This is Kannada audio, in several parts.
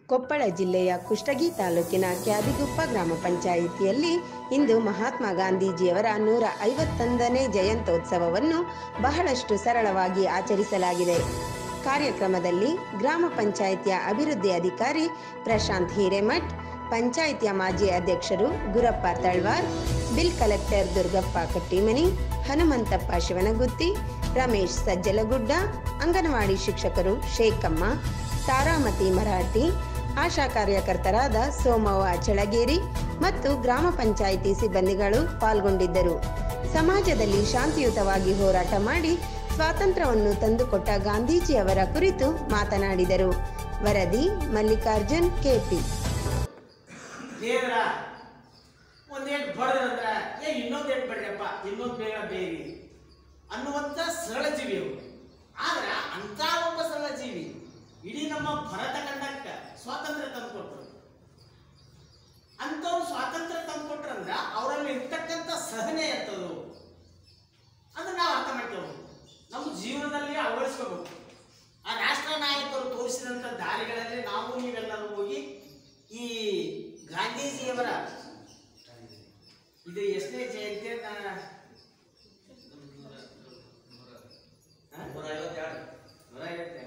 ಕೊಪ್ಪಳ ಜಿಲ್ಲೆಯ ಕುಷ್ಟಗಿ ತಾಲೂಕಿನ ಕ್ಯಾದಿಗುಪ್ಪ ಗ್ರಾಮ ಪಂಚಾಯಿತಿಯಲ್ಲಿ ಇಂದು ಮಹಾತ್ಮ ಗಾಂಧೀಜಿಯವರ ನೂರ ಐವತ್ತೊಂದನೇ ಜಯಂತ್ಯೋತ್ಸವವನ್ನು ಬಹಳಷ್ಟು ಸರಳವಾಗಿ ಆಚರಿಸಲಾಗಿದೆ ಕಾರ್ಯಕ್ರಮದಲ್ಲಿ ಗ್ರಾಮ ಪಂಚಾಯಿತಿಯ ಅಭಿವೃದ್ಧಿ ಅಧಿಕಾರಿ ಪ್ರಶಾಂತ್ ಹಿರೇಮಠ್ ಪಂಚಾಯಿತಿಯ ಮಾಜಿ ಅಧ್ಯಕ್ಷರು ಗುರಪ್ಪ ತಳ್ವಾರ್ ಬಿಲ್ ಕಲೆಕ್ಟರ್ ದುರ್ಗಪ್ಪ ಕಟ್ಟಿಮನಿ ಹನುಮಂತಪ್ಪ ಶಿವನಗುತ್ತಿ ರಮೇಶ್ ಸಜ್ಜಲಗುಡ್ಡ ಅಂಗನವಾಡಿ ಶಿಕ್ಷಕರು ಶೇಖಮ್ಮ ತಾರಾಮತಿ ಮರಾಠಿ ಆಶಾ ಕಾರ್ಯಕರ್ತರಾದ ಸೋಮವ್ವ ಚಳಗೇರಿ ಮತ್ತು ಗ್ರಾಮ ಪಂಚಾಯಿತಿ ಸಿಬ್ಬಂದಿಗಳು ಪಾಲ್ಗೊಂಡಿದ್ದರು ಸಮಾಜದಲ್ಲಿ ಶಾಂತಿಯುತವಾಗಿ ಹೋರಾಟ ಮಾಡಿ ಸ್ವಾತಂತ್ರ್ಯವನ್ನು ತಂದುಕೊಟ್ಟ ಗಾಂಧೀಜಿಯವರ ಕುರಿತು ಮಾತನಾಡಿದರು ವರದಿ ಮಲ್ಲಿಕಾರ್ಜುನ್ ಕೆಪಿ ದೇವರ ಒಂದೇಟ್ ಬಡದ್ರಂದ್ರ ಏ ಇನ್ನೊಂದ್ ಏಟ್ ಬಡ್ರಪ್ಪ ಇನ್ನೊಂದ್ ಬೇಗ ಬೇರಿ ಅನ್ನುವಂತ ಸರಳ ಜೀವಿ ಅವರು ಆದ್ರ ಅಂತ ಒಬ್ಬ ಸರಳ ಜೀವಿ ಇಡೀ ನಮ್ಮ ಭರತ ಖಂಡಕ್ಕ ಸ್ವಾತಂತ್ರ್ಯ ತಂದುಕೊಟ್ರು ಅಂತವ್ರು ಸ್ವಾತಂತ್ರ್ಯ ತಂದುಕೊಟ್ರಂದ್ರ ಅವರಲ್ಲಿ ಇರ್ತಕ್ಕಂಥ ಸಹನೆ ಎಂತದು ಅದನ್ನ ನಾವು ಅರ್ಥ ಮಾಡ್ತೇವೆ ನಮ್ಮ ಜೀವನದಲ್ಲಿ ಅಳವಡಿಸ್ಕೋಬೇಕು ಆ ರಾಷ್ಟ್ರ ನಾಯಕರು ತೋರಿಸಿದಂಥ ದಾರಿಗಳಲ್ಲಿ ನಾವು ನೀವೆಲ್ಲರೂ ಹೋಗಿ ಈ ಗಾಂಧೀಜಿಯವರ ಇದು ಎಷ್ಟನೇ ಜಯಂತಿ ಅಂತ ಹಾ? ನೂರ ಐವತ್ತೆರಡು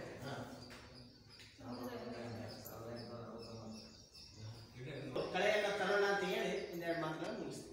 ಕಳೆಯನ್ನ ತರೋಣ ಅಂತ ಹೇಳಿ ಇನ್ನೆರಡು ಮಾತುಗಳನ್ನು ಮುಗಿಸ್ತೀನಿ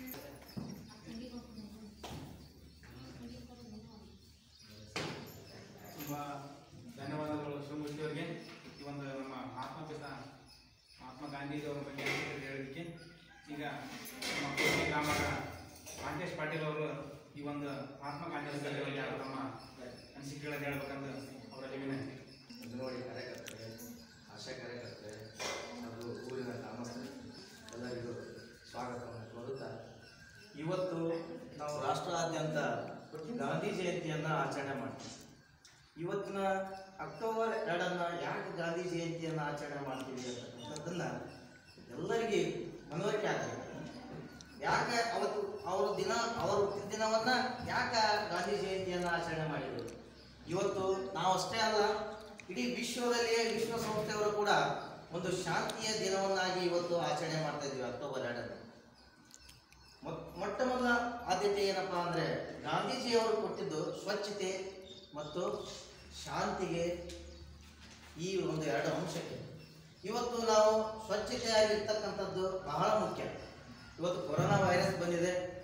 ತುಂಬ ಧನ್ಯವಾದಗಳು ಶಿವಮೂರ್ತಿ ಅವರಿಗೆ ಈ ಒಂದು ನಮ್ಮ ಮಹಾತ್ಮ ಪಿತ ಮಹಾತ್ಮ ಗಾಂಧೀಜಿಯವರ ಬಗ್ಗೆ ಹೇಳಲಿಕ್ಕೆ ಈಗ ನಮ್ಮ ಕೋಟಿ ಗ್ರಾಮದ ರಾಕೇಶ್ ಪಾಟೀಲ್ ಅವರು ಈ ಒಂದು ಮಹಾತ್ಮ ಗಾಂಧಿ ಬಗ್ಗೆ ಯಾರು ತಮ್ಮ ಅನಿಸಿಕೆಗಳನ್ನು ಹೇಳ್ಬೇಕಂತ ಅವರಲ್ಲಿ ವಿನಂತಿ ಅಂಗನವಾಡಿ ಕಾರ್ಯಕರ್ತರೆ ಆಶಾ ಕಾರ್ಯಕರ್ತರೆ ಹಾಗೂ ಊರಿನ ಗ್ರಾಮಸ್ಥರು ಎಲ್ಲರಿಗೂ ಸ್ವಾಗತವನ್ನು ಕೋರುತ್ತಾ ಇವತ್ತು ನಾವು ರಾಷ್ಟ್ರಾದ್ಯಂತ ಗಾಂಧಿ ಜಯಂತಿಯನ್ನು ಆಚರಣೆ ಮಾಡ್ತೀವಿ ಇವತ್ತಿನ ಅಕ್ಟೋಬರ್ ಎರಡನ್ನು ಯಾಕೆ ಗಾಂಧಿ ಜಯಂತಿಯನ್ನು ಆಚರಣೆ ಮಾಡ್ತೀವಿ ಅಂತಕ್ಕಂಥದ್ದನ್ನು ಎಲ್ಲರಿಗೆ ಮನವರಿಕೆ ಆಗಬೇಕು ಯಾಕೆ ಅವತ್ತು ಅವರ ದಿನ ಅವರ ಹುಟ್ಟಿದ ದಿನವನ್ನ ಯಾಕೆ ಗಾಂಧಿ ಜಯಂತಿಯನ್ನು ಆಚರಣೆ ಮಾಡಿದರು ಇವತ್ತು ನಾವು ಅಷ್ಟೇ ಅಲ್ಲ ಇಡೀ ವಿಶ್ವದಲ್ಲಿಯೇ ವಿಶ್ವಸಂಸ್ಥೆಯವರು ಕೂಡ ಒಂದು ಶಾಂತಿಯ ದಿನವನ್ನಾಗಿ ಇವತ್ತು ಆಚರಣೆ ಮಾಡ್ತಾ ಇದ್ದೀವಿ ಅಕ್ಟೋಬರ್ ಎರಡನ್ನು ಮೊಟ್- ಮೊಟ್ಟ ಮೊದಲ ಆದ್ಯತೆ ಏನಪ್ಪಾ ಅಂದ್ರೆ ಗಾಂಧೀಜಿಯವರು ಕೊಟ್ಟಿದ್ದು ಸ್ವಚ್ಛತೆ ಮತ್ತು ಶಾಂತಿಗೆ ಈ ಒಂದು ಎರಡು ಅಂಶಕ್ಕೆ ಇವತ್ತು ನಾವು ಸ್ವಚ್ಛತೆಯಾಗಿರ್ತಕ್ಕಂಥದ್ದು ಬಹಳ ಮುಖ್ಯ ಇವತ್ತು ಕೊರೋನಾ ವೈರಸ್ ಬಂದಿದೆ